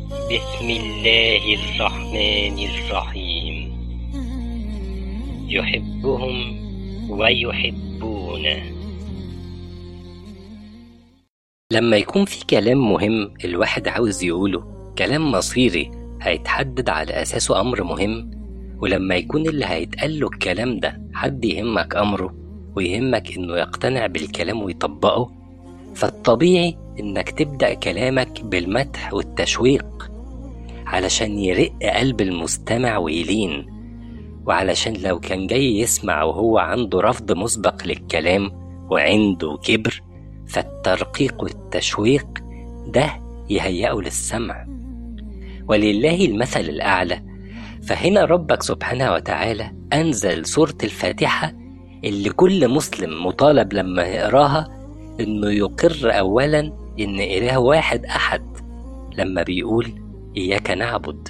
بسم الله الرحمن الرحيم يحبهم ويحبونه لما يكون في كلام مهم الواحد عاوز يقوله كلام مصيري هيتحدد على أساسه أمر مهم ولما يكون اللي هيتقال له الكلام ده حد يهمك أمره ويهمك إنه يقتنع بالكلام ويطبقه فالطبيعي إنك تبدأ كلامك بالمدح والتشويق علشان يرق قلب المستمع ويلين وعلشان لو كان جاي يسمع وهو عنده رفض مسبق للكلام وعنده كبر فالترقيق والتشويق ده يهيئه للسمع ولله المثل الأعلى فهنا ربك سبحانه وتعالى أنزل سورة الفاتحة اللي كل مسلم مطالب لما يقراها إنه يقر أولا إن إله واحد أحد لما بيقول إياك نعبد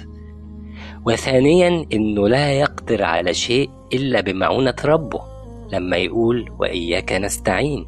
وثانيا إنه لا يقدر على شيء إلا بمعونة ربه لما يقول وإياك نستعين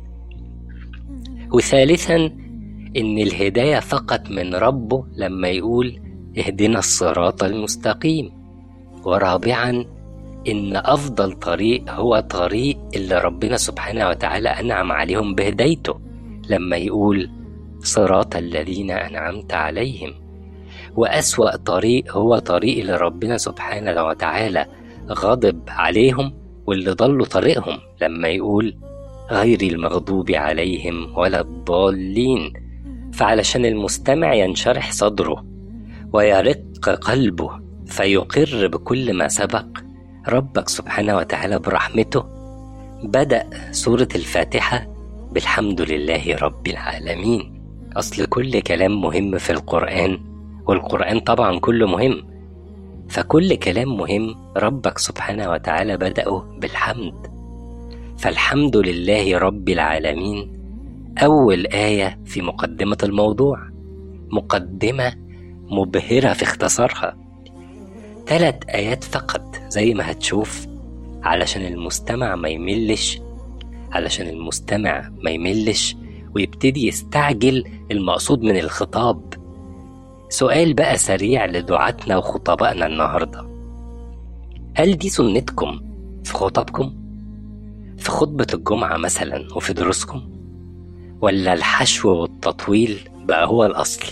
وثالثا إن الهداية فقط من ربه لما يقول اهدنا الصراط المستقيم ورابعا إن أفضل طريق هو طريق اللي ربنا سبحانه وتعالى أنعم عليهم بهدايته لما يقول صراط الذين أنعمت عليهم وأسوأ طريق هو طريق اللي ربنا سبحانه وتعالى غضب عليهم واللي ضلوا طريقهم لما يقول غير المغضوب عليهم ولا الضالين فعلشان المستمع ينشرح صدره ويرق قلبه فيقر بكل ما سبق ربك سبحانه وتعالى برحمته بدأ سورة الفاتحة بالحمد لله رب العالمين أصل كل كلام مهم في القرآن والقرآن طبعا كله مهم فكل كلام مهم ربك سبحانه وتعالى بدأه بالحمد فالحمد لله رب العالمين أول آية في مقدمة الموضوع مقدمة مبهرة في اختصارها ثلاث آيات فقط زي ما هتشوف علشان المستمع ما يملش علشان المستمع ما يملش ويبتدي يستعجل المقصود من الخطاب سؤال بقى سريع لدعاتنا وخطبائنا النهارده هل دي سنتكم في خطبكم في خطبة الجمعة مثلا وفي دروسكم ولا الحشو والتطويل بقى هو الأصل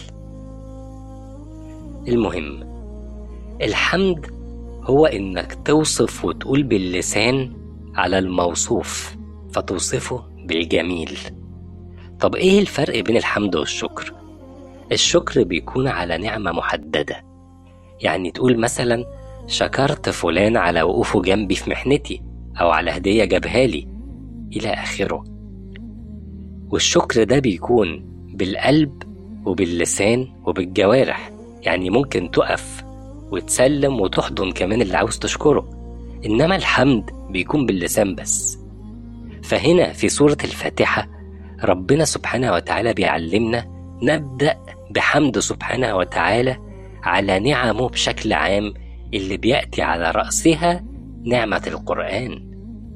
المهم الحمد هو إنك توصف وتقول باللسان على الموصوف فتوصفه بالجميل طب إيه الفرق بين الحمد والشكر؟ الشكر بيكون على نعمة محددة يعني تقول مثلا شكرت فلان على وقوفه جنبي في محنتي أو على هدية جابها لي إلى آخره والشكر ده بيكون بالقلب وباللسان وبالجوارح يعني ممكن تقف وتسلم وتحضن كمان اللي عاوز تشكره إنما الحمد بيكون باللسان بس فهنا في سورة الفاتحة ربنا سبحانه وتعالى بيعلمنا نبدأ بحمد سبحانه وتعالى على نعمه بشكل عام اللي بيأتي على رأسها نعمة القرآن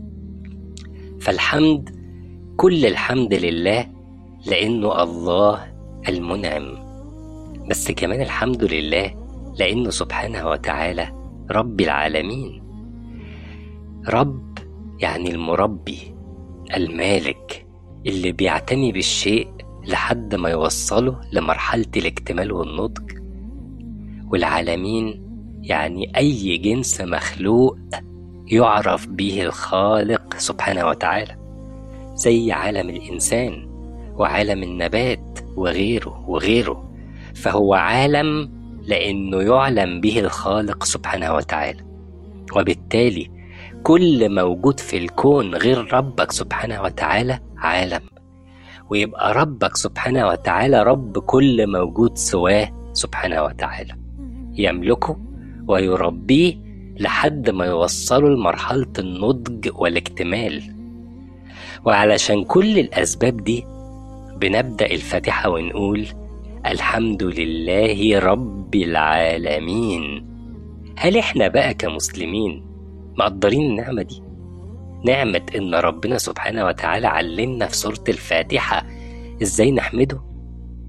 فالحمد كل الحمد لله لأنه الله المنعم بس كمان الحمد لله لأنه سبحانه وتعالى رب العالمين رب يعني المربي المالك اللي بيعتني بالشيء لحد ما يوصله لمرحلة الاكتمال والنضج والعالمين يعني أي جنس مخلوق يعرف به الخالق سبحانه وتعالى زي عالم الإنسان وعالم النبات وغيره وغيره فهو عالم لأنه يعلم به الخالق سبحانه وتعالى وبالتالي كل موجود في الكون غير ربك سبحانه وتعالى عالم ويبقى ربك سبحانه وتعالى رب كل موجود سواه سبحانه وتعالى يملكه ويربيه لحد ما يوصله لمرحلة النضج والاكتمال وعلشان كل الأسباب دي بنبدأ الفاتحة ونقول الحمد لله رب العالمين هل احنا بقى كمسلمين مقدرين النعمة دي؟ نعمة إن ربنا سبحانه وتعالى علمنا في سورة الفاتحة إزاي نحمده؟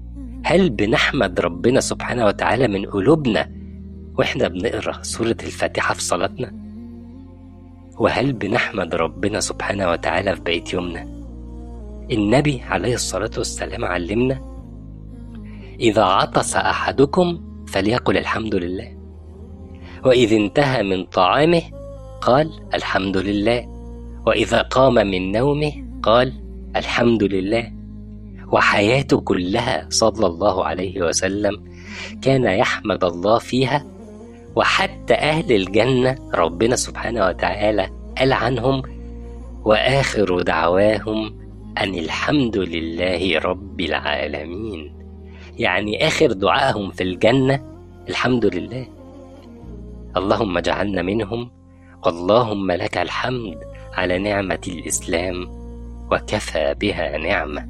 هل بنحمد ربنا سبحانه وتعالى من قلوبنا واحنا بنقرا سورة الفاتحة في صلاتنا؟ وهل بنحمد ربنا سبحانه وتعالى في بقية يومنا؟ النبي عليه الصلاة والسلام علمنا إذا عطس أحدكم فليقل الحمد لله وإذا انتهى من طعامه قال الحمد لله وإذا قام من نومه قال الحمد لله وحياته كلها صلى الله عليه وسلم كان يحمد الله فيها وحتى أهل الجنة ربنا سبحانه وتعالى قال عنهم وآخر دعواهم أن الحمد لله رب العالمين يعني آخر دعائهم في الجنة الحمد لله اللهم اجعلنا منهم واللهم لك الحمد على نعمة الإسلام وكفى بها نعمة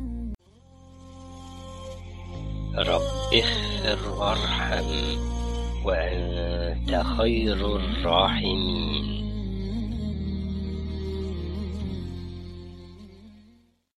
رب اغفر وارحم وأنت خير الراحمين